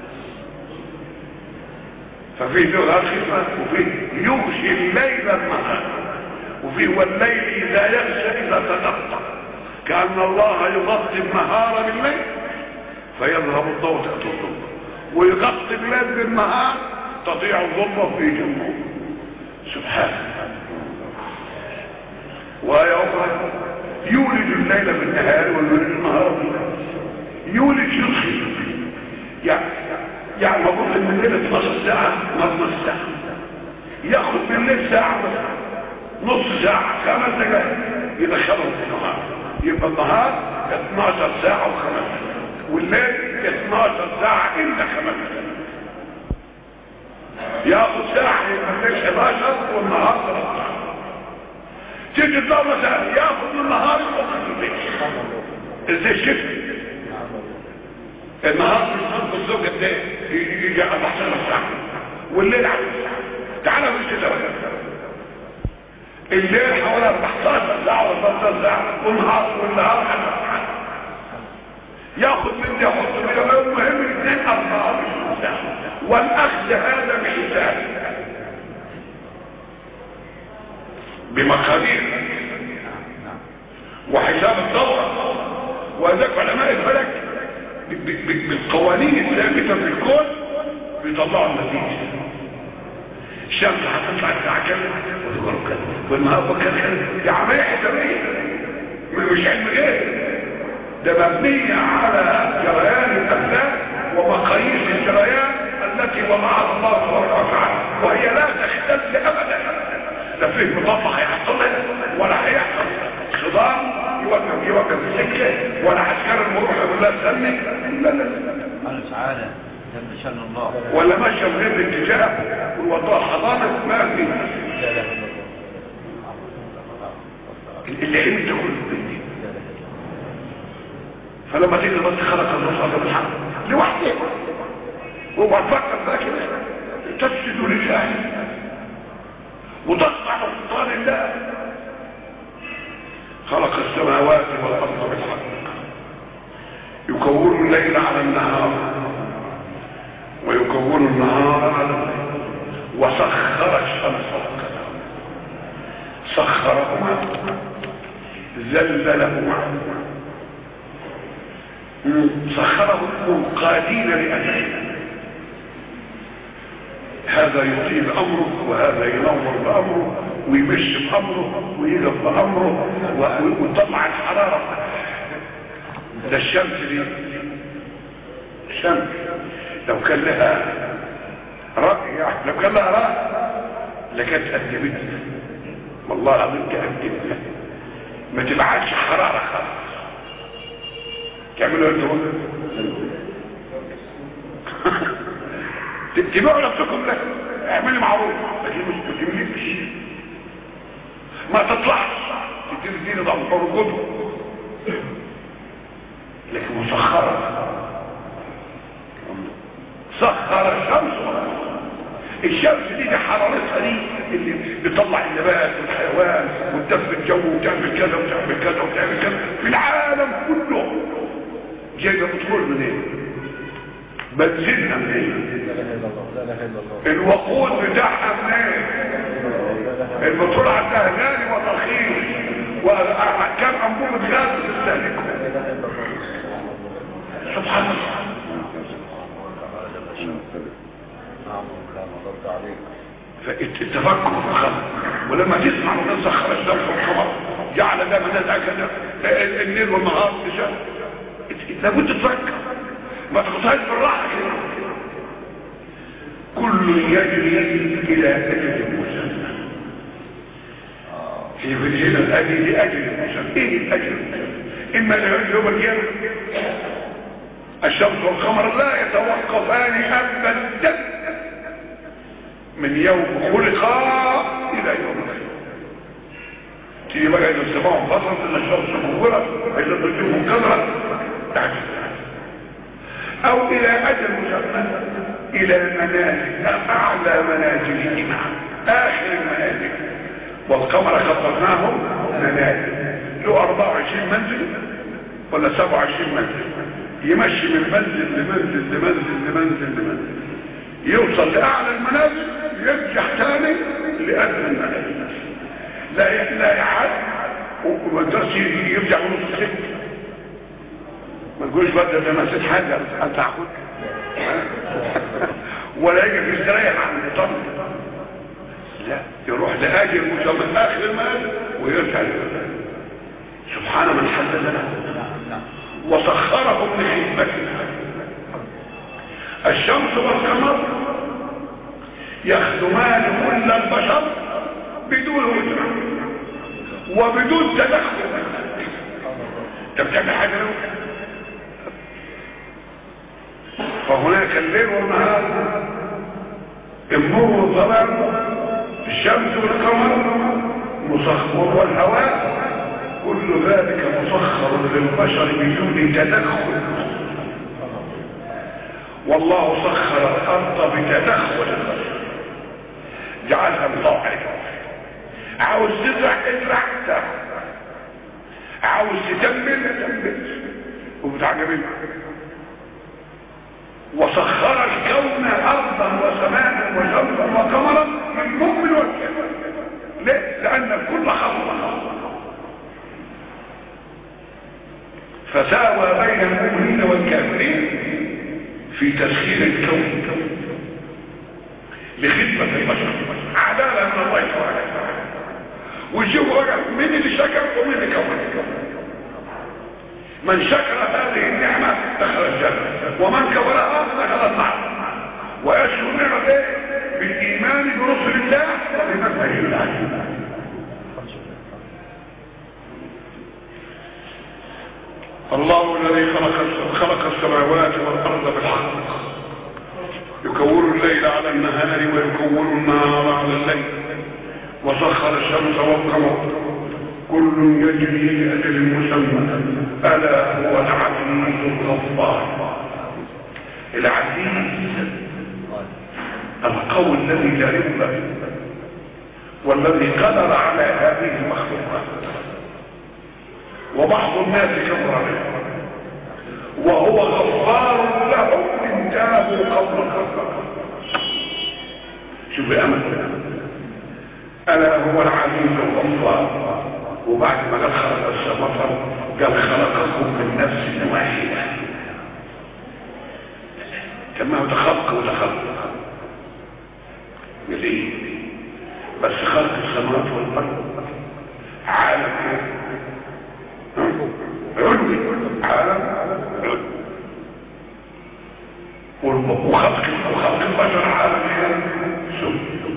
ففيه لغة خفة وفيه يغشي الليل النهار وفيه والليل إذا يغشى إذا تغطى كأن الله يغطي النهار بالليل فيذهب الضوء تأتي الظلمة ويغطي الليل بالنهار تضيع الظلمة في جنبه سبحانه وآية أخرى يولد الليل في النهار ويولد النهار في الليل يولد يدخل يعني يعني المفروض ان الليل 12 ساعة نص ساعة ياخد من الليل ساعة مثلا نص ساعة خمس دقائق يدخلهم في النهار يبقى النهار 12 ساعة وخمس دقائق والليل 12 ساعة إلا خمس دقائق ياخد ساعة يبقى الليل 11 والنهار 13 تيجي تلاقي مثلا ياخد من النهار يخرج في الليل ازاي شفت النهار بيصب الزوج قد ايه يجي 14 ساعه والليل 10 ساعه تعالى في الشتاء الليل حوالي 14 ساعه و 15 ساعه والنهار والنهار 10 ساعات ياخد من ده يحط من ده المهم الاثنين 24 ساعه والاخذ هذا بحساب بمقادير وحساب الدورة وذلك علماء الفلك ب- ب- ب- بالقوانين الثابتة في الكون بيطلعوا النتيجة الشمس هتطلع الساعة كذا والغرب كذا والنهار كذا كذا دي عملية حسابية م- مش علم غير ده مبنية على جريان الأفلاك ومقاييس الجريان التي وضعها الله تبارك وتعالى وهي لا تختل أبدا لا فيه مطبخ هيحصل ولا هيحصل صدام يوقف يوقف السكة ولا عسكر المروح يقول لها استني لا لا لا قال تعالى جل شأن الله ولا ماشي في غير الاتجاه والوضع حضانة ما في لا اله الا الله اللي علم تقول فلما تيجي بس خلق الله صلى الله عليه لوحده وهو تفكر بقى كده تسجد لله وتصنع سلطان الله خلق السماوات والارض بالحق يكون الليل على النهار ويكون النهار على الليل وسخر الشمس والقمر سخرهما ذللهما سخرهم قادين لأجله هذا يطيل أمره وهذا ينور بأمره ويمشي بأمره ويقف بأمره و- ويطلع الحرارة ده الشمس دي الشمس لو كان لها رأي يعني لو كان لها رأي لكانت قدمت والله العظيم تقدمت ما تبعتش حرارة خالص تعملوا انتوا تبيعوا نفسكم لك اعملي معروف لكن مش تجيبليش ما تطلعش تدير دين ضعف رجوده لكن مسخرة سخر الشمس الشمس دي دي حرارتها دي اللي بتطلع النبات والحيوان وتدفي الجو وتعمل كذا وتعمل كذا وتعمل كذا في العالم كله جايبه بتقول منين بنزلنا منين لا اله الا الله لا اله الا الله الوقود بتاعها منين البترول عندها غالي ورخيص وكم انبوبه غاز بتستهلكه لا اله الا الله سبحان الله نعم لا مضرت عليك فالتفكر في الخلق ولما تسمع من سخر الشمس والقمر جعل ده من هكذا الليل والنهار لشان لابد تفكر ما تاخدهاش بالراحه كده كل يجري الى اجل مسمى في هنا الاجل لاجل مسمى ايه الاجل المسمى اما لاجل يوم القيامه الشمس والقمر لا يتوقفان ابدا من يوم خلقا الى يوم القيامه تيجي بقى اذا السماء انفصلت ان الشمس منوره اذا النجوم منكدره تعجز او الى اجل مسمى الى المنازل اعلى منازلهما اخر المنازل والقمر خطرناه منازل له 24 منزل ولا 27 منزل يمشي من منزل لمنزل لمنزل لمنزل لمنزل يوصل لاعلى المنازل يرجع تاني لادنى المنازل لا لا يعد وما يقدرش يرجع بنص السكه ما تقولش بقى ده انا نسيت حاجه انت عقود ولا يجي في استريح عن الطن لا يروح لاجل مسمى اخر المال ويرجع لله سبحان من حدد له وسخرهم لخدمتنا الشمس والقمر يخدمان كل البشر بدون وزن وبدون تدخل انت بتعمل حاجه له فهناك الليل والنهار النور والظلام الشمس والقمر مسخر والهواء كل ذلك مسخر للبشر بدون تدخل والله سخر الارض بتدخل البشر جعلها مطاعم عاوز تزرع ازرع زرع عاوز تتمل تمل وبتعجبين وسخر الكون ارضا وسماء وشمسا وقمرا للمؤمن والكافر ليه؟ لان الكل خلق فساوى بين المؤمنين والكافرين في تسخير الكون لخدمة البشر عدالة من الله تعالى وشوفوا بقى مين اللي شكر ومين اللي كفر من شكر هذه النعمة دخل الجنة ومن كفرها دخل النار ويشكر نعمة ايه بالايمان برسل الله وبمنهج الله الله الذي خلق خلق السماوات والارض بالحق يكور الليل على النهار ويكور النهار على الليل وسخر الشمس والقمر كل يجري لاجل مسمى الا هو العزيز الغفار العزيز القوي الذي لا يغلب والذي قدر على هذه المخلوقات وبعض الناس كفر به وهو غفار له ان تابوا قبل الغفار شوف امل الا هو العزيز الغفار وبعد ما قال خلق السماء قال خلقكم من نفس واحده كما هو تخلق ولا خلق ليه بس خلق السماوات والارض عالم علوي عالم علوي وخلق وخلق البشر عالم سوء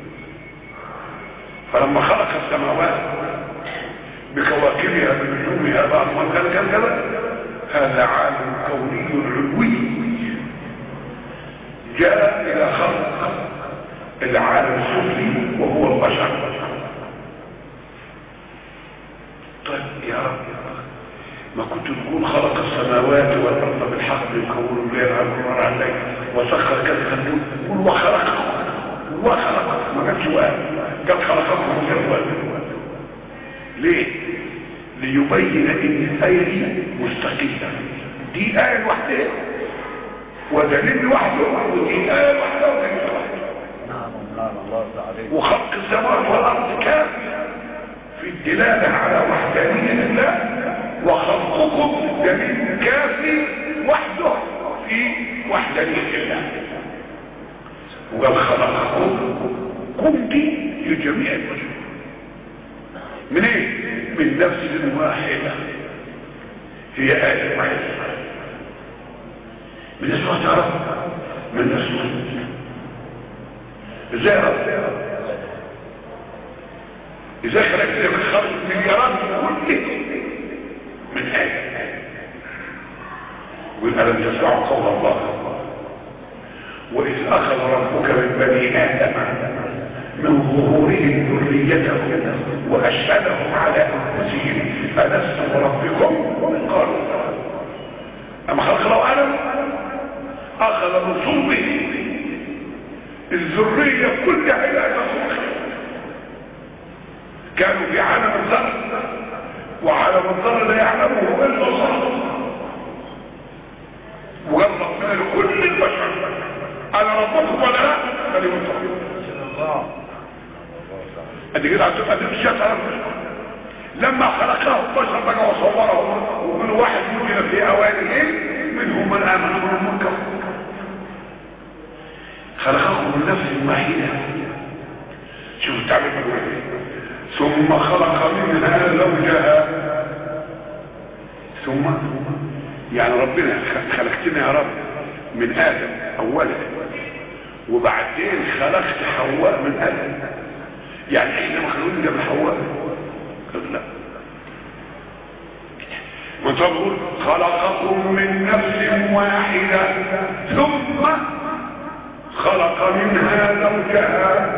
فلما خلق السماوات بكواكبها بنجومها بعض ما كان كان كذا هذا عالم كوني علوي جاء الى خلق العالم السفلي وهو البشر طيب يا رب يا رب ما كنت تقول خلق السماوات والارض بالحق يكون الليل على النهار على الليل وسخر كذا خلوه قول وخلقكم وخلقكم ما قالش وقال قال خلقكم جوال ليه ليبين ان الايه دي مستقله دي ايه لوحدها ودليل لوحده ودي ايه لوحدها ودليل لوحده نعم نعم الله عليك وخلق السماوات والارض كافي في الدلاله على وحدانيه الله وخلقكم دليل كافي وحده في وحدانيه الله وقال خلقكم كنت لجميع البشر من ايه من نفس واحده هي آية واحدة من اسمها تعرف من نفس واحدة ازاي رب ازاي خلقت لك خلق مليارات كله من آية والألم تسمعوا قول الله وإذ أخذ ربك من بني آدم من ظهورهم ذريتهم وأشهدهم على أنفسهم ألست ربكم قالوا أما خلق له آدم أخذ من صلبه الذرية كلها إلى تخلق كانوا في عالم الذر وعالم الذر لا يعلمه إلا الله وقال ربنا لكل البشر أنا ربكم ولا لا فليمتعوا الله ادي كده هتبقى دي مش هتعرف لما خلقه البشر بقى وصوره وكل واحد يوجد في اوانه منهم من امن ومنهم من كفر خلقه من نفس واحده شوف التعبير بيقول ايه ثم خلق منها زوجها ثم يعني ربنا خلقتنا يا رب من ادم اولا وبعدين خلقت حواء من ادم يعني احنا مخلوقين ده من حواء قال لا وتقول خلقكم من نفس واحدة ثم خلق منها زوجها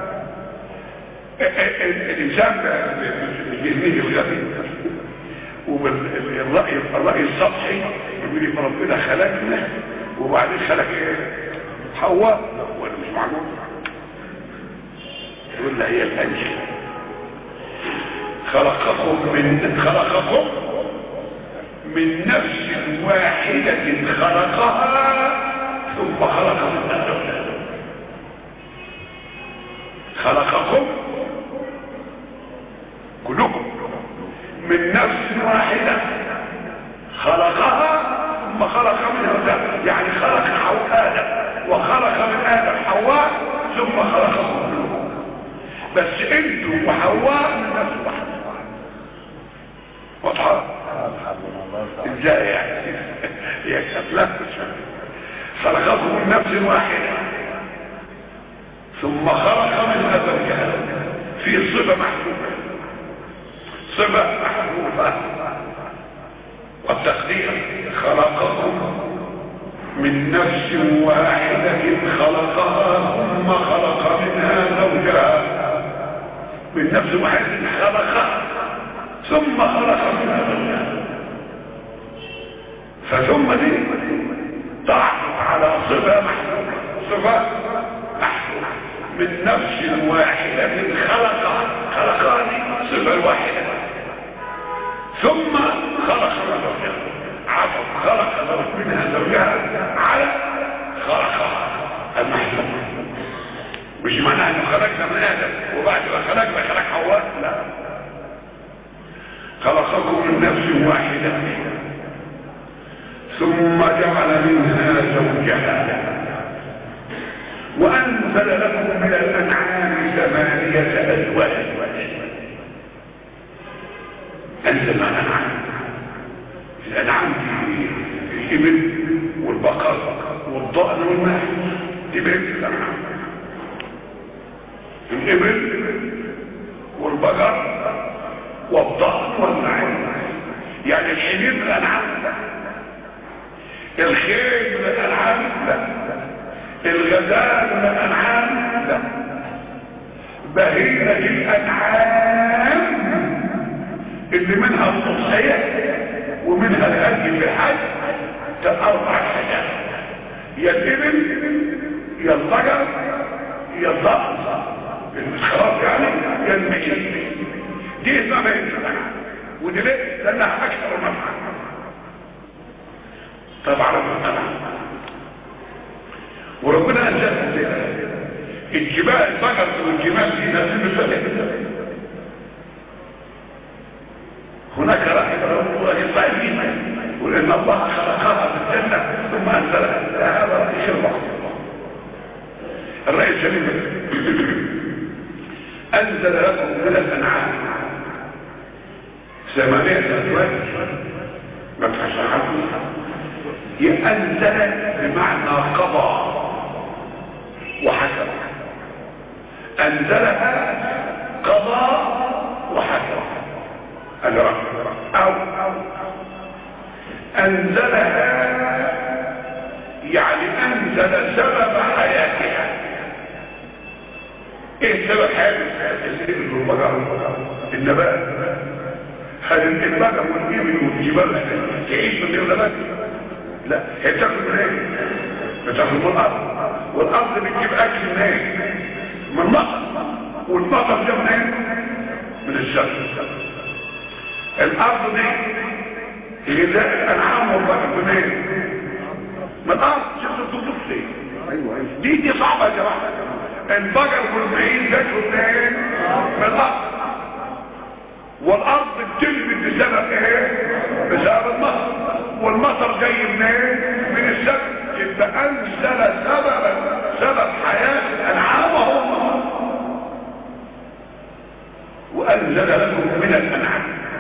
الانسان بجهنه وذاته والرأي الرأي السطحي يقول ان ربنا خلقنا وبعدين خلق ايه حواء ولا مش معقول يقول لها هي الانجل خلقكم من خلقكم من نفس واحدة خلقها ثم خلق منها زوجها خلقكم كلكم من نفس واحدة خلقها ثم خلق منها زوجها يعني خلق حواء آدم وخلق من آدم حواء ثم خلقكم كلكم بس انتم وحواء من نفس واحدة واضحة ازاي يعني يا كفلات خلقكم من نفس واحدة ثم خلق منها زوجها في صفة محبوبة صفة محبوبة والتقدير خلقكم من نفس واحدة خلقها ثم خلق منها زوجها من نفس واحدة خلقها ثم خلق منها زوجها فثم دي تعطف على صفة محبوبة صفة محبوبة من نفس واحدة خلقها خلقاني صفة واحدة ثم خلق زوجها عطف خلق زوج منها زوجها على خلقها المحبوبة مش معناها انه خلقنا من ادم وبعد ما خلقنا خلق حواء لا خلقكم من نفس واحدة ثم جعل منها زوجها وأنزل لكم من الأنعام ثمانية أزواج أنزل مع الأنعام الأنعام دي الإبل والبقر والضأن والماء دي بيت الأنعام الإبل والبقر والضأن والماء يعني الحليب الأنعام الخيل من الانعام لا الغزال من الانعام لا بهيمة الانعام اللي منها الضحية ومنها الهدي في الحج اربع حاجات يا الابل يا البقر يا الضأن خلاص يعني يا المعيز دي اسمها بهيمة الانعام ودي ليه؟ لانها اكثر نفعا طبعا طبعا وربنا انزل الجبال البقر والجمال في ناس المسلم هناك رأي الصائمين ولأن الله خلقها في الجنة ثم أنزلها هذا رأي شربه الرأي السليم أنزل لكم من الأنعام ثمانية أزواج ما تحصل يأنزل بمعنى قضى وحكم أنزلها قضى وحكم الرب أو أنزلها يعني أنزل سبب حياتها إيه سبب حياتها النبات هل البقر والإبل والجبال تعيش من غير نبات لا هي بتاكل من ايه بتاكل من الارض والارض بتجيب اكل من ايه من المطر والمطر ده من ايه من الشمس الارض دي غذاء الانعام والبقر من ايه من الارض شفت الدكتور ليه ايوه ايوه دي دي صعبه يا جماعه البقر والمعين بياكلوا من ايه من الارض والارض بتنبت بسبب ايه بسبب المطر والمطر جاي من ايه من السبب يبقى انزل سببا سبب حياة انعامهم وانزل لكم من الانعام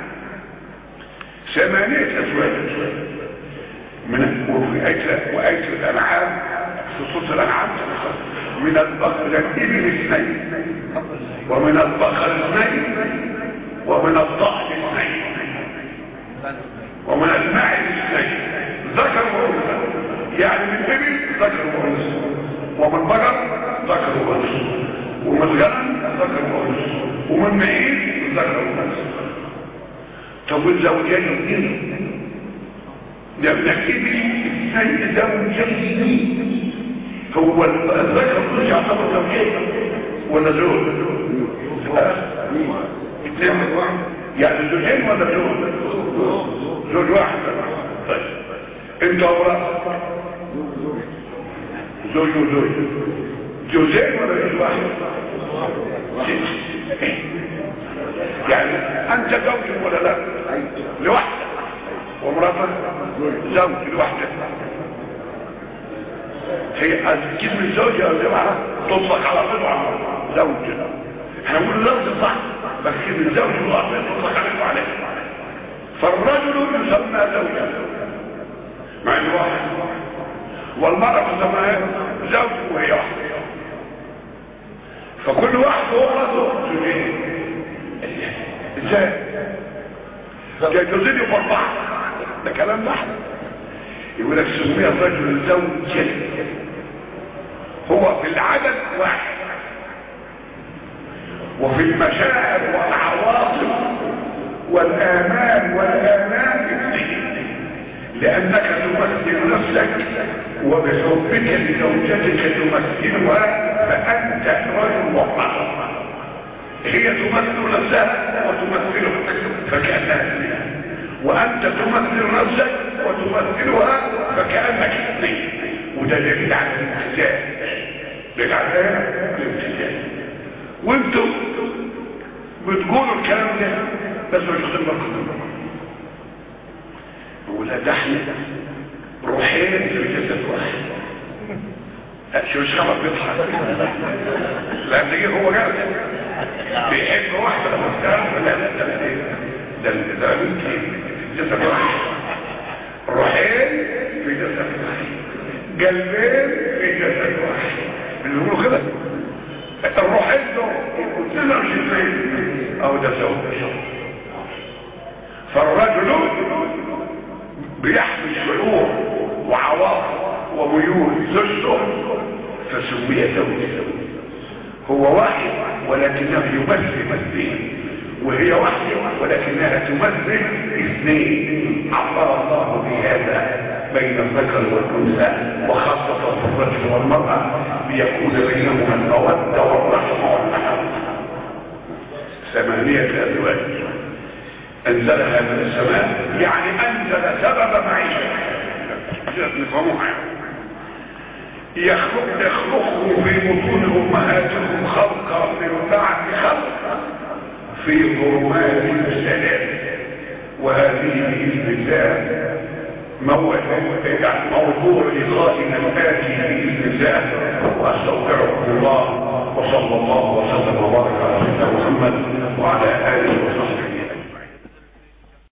ثمانية ازواج من وفي اية واية الانعام في صوت الانعام من البقر الابل اثنين ومن البقر اثنين ومن الضأن اثنين ومن الماء اثنين ذكر وانثى يعني من ابل ذكر وانثى ومن بقر ذكر وانثى ومن غنم ذكر وانثى ومن معيز ذكر وانثى طب والزوجين اثنين ده من الابل اثنين زوجين هو الذكر كل يعتبر زوجين ولا زوج اثنين يعني زوجين ولا زوج زوج واحد طيب انت امرأة زوج وزوج زوجين ولا زوج واحد يعني انت زوج ولا لا لوحدك ومراتك زوج لوحدك هي كلمة زوجة يا جماعة تطلق على بضعة زوج احنا نقول لفظ صح بس كلمة زوج والأصل تطلق عليه عليه فالرجل يسمى زوجا مع انه واحد والمرأة تسمى زوج وهي واحدة فكل واحد هو رجل زوجين ازاي؟ جاي تزيد باربعة ده كلام واحد يقول لك سمي الرجل زوجا هو في العدد واحد وفي المشاعر والعواطف والآمال والآمال اثنين لأنك تمثل نفسك وبحبك لزوجتك تمثلها فأنت رجل وامرأة هي تمثل نفسها وتمثلك فكأنها اثنين وأنت تمثل نفسك وتمثلها فكأنك اثنين وده دليل على الامتثال دليل على الامتثال وانتم بتقولوا الكلام ده بس مش واخدين بالكم ولا ده احنا روحين في جسد واحد شو مش خبر بيضحك لان دي هو جالس بيحب واحده مختلفه لا لا ده ده ده ده جسد واحد روحين في جسد واحد قلبين في جسد واحد بنقولوا كده الروحين دول تقدر شيء او ده زوج فالرجل بيحمل شعور وعواطف وميول زوجته فسمي زوج هو واحد ولكنه يمثل مثلين وهي واحدة ولكنها تمثل اثنين عبر الله بهذا بين الذكر والانثى وخاصة في الرجل والمرأة ليكون بينهما المودة والرحمة والمحبة ثمانية أزواج أنزلها من السماء يعني أنزل سبب معيشة نفهموها يخلق يخلقه في بطون أمهاتهم خلقا من بعد خلق في ظلمات السلام وهذه بإذن الله موضوع لقائنا الآتي بإذن الله وأستودعكم الله وصلى الله وسلم وبارك على سيدنا محمد وعلى